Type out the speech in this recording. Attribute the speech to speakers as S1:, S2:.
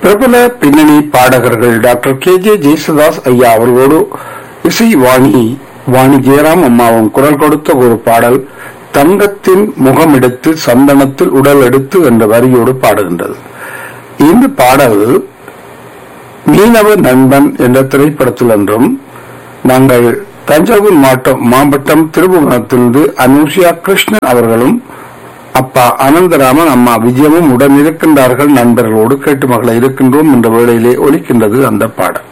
S1: பிரபல பின்னணி பாடகர்கள் டாக்டர் கே ஜே ஜெயசுதாஸ் ஐயா அவர்களோடு இசை வாணி வாணி ஜெயராம் அம்மாவும் குரல் கொடுத்த ஒரு பாடல் தங்கத்தின் முகம் எடுத்து சந்தனத்தில் உடல் எடுத்து என்ற வரியோடு பாடுகின்றது இந்த பாடல் மீனவ நண்பன் என்ற திரைப்படத்தில் என்றும் நாங்கள் தஞ்சாவூர் மாவட்டம் மாவட்டம் திருபுவனத்திலிருந்து அனுஷியா கிருஷ்ணன் அவர்களும் அப்பா அனந்தராமன் அம்மா விஜயமும் உடன் இருக்கின்றார்கள் நண்பர்களோடு கேட்டு மகளை இருக்கின்றோம் என்ற வேளையிலே ஒலிக்கின்றது அந்த பாடல்